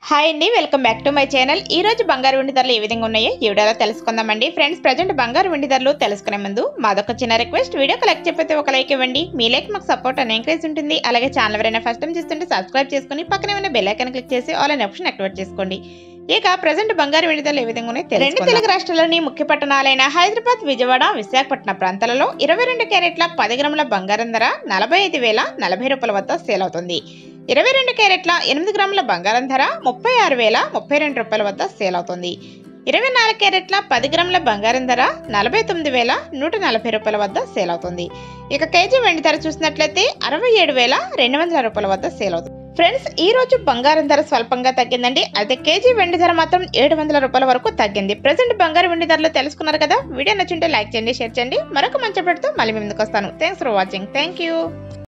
hi అండి welcome back to my channel ఈ రోజు బంగారు వెండి ధరలు ఏ విధంగా ఉన్నాయో ఈ వీడియోలో తెలుసుకుందామండి ఫ్రెండ్స్ ప్రజెంట్ బంగారు వెండి ధరలు తెలుసుకునే ముందు మాదొక చిన్న రిక్వెస్ట్ వీడియోకి లైక్ చెప్పితే ఒక లైక్ ఇవ్వండి మీ లైక్ మాకు సపోర్ట్ అని ఎంకరేజ్ ఉంటుంది అలాగే ఛానల్ ఎవరైనా ఫస్ట్ టైం చూస్తుంటే సబ్స్క్రైబ్ చేసుకుని పక్కనే ఉన్న బెల్ ఐకాన్ క్లిక్ చేసి ఆల్ అనే ఆప్షన్ యాక్టివేట్ చేసుకోండి ఇక ప్రజెంట్ బంగారు వెండి ధరలు ఏ విధంగా ఉన్నాయో రెండు తెలుగు రాష్ట్రాల్లోని ముఖ్య పట్టణాలైన హైదరాబాద్ విజయవాడ విశాఖపట్నం ప్రాంతాలలో ఇరవై రెండు క్యారెట్ల పది గ్రాముల బంగారం ధర నలభై ఐదు వేల నలభై రూపాయల వద్ద సేల్ అవుతుంది ఇరవై రెండు క్యారెట్ల ఎనిమిది గ్రాముల బంగారం ధర ముప్పై ఆరు వేల ముప్పై రెండు రూపాయల వద్ద సేల్ అవుతుంది ఇరవై నాలుగు క్యారెట్ల పది గ్రాముల బంగారం ధర నలభై తొమ్మిది వేల నూట నలభై రూపాయల వద్ద సేల్ అవుతుంది ఇక కేజీ వెండి ధర చూసినట్లయితే అరవై ఏడు వేల రెండు వందల రూపాయల వద్ద సేల్ అవుతుంది ఫ్రెండ్స్ ఈ రోజు బంగారం ధర స్వల్పంగా తగ్గిందండి అయితే కేజీ వెండి ధర మాత్రం ఏడు వందల రూపాయల వరకు తగ్గింది ప్రజెంట్ బంగారు వెండి ధరలు తెలుసుకున్నారు కదా వీడియో నచ్చుంటే లైక్ చేయండి షేర్ చేయండి మరొక మంచి పెడుతూ మళ్ళీ మీ ముందుకు వస్తాను thanks for watching thank you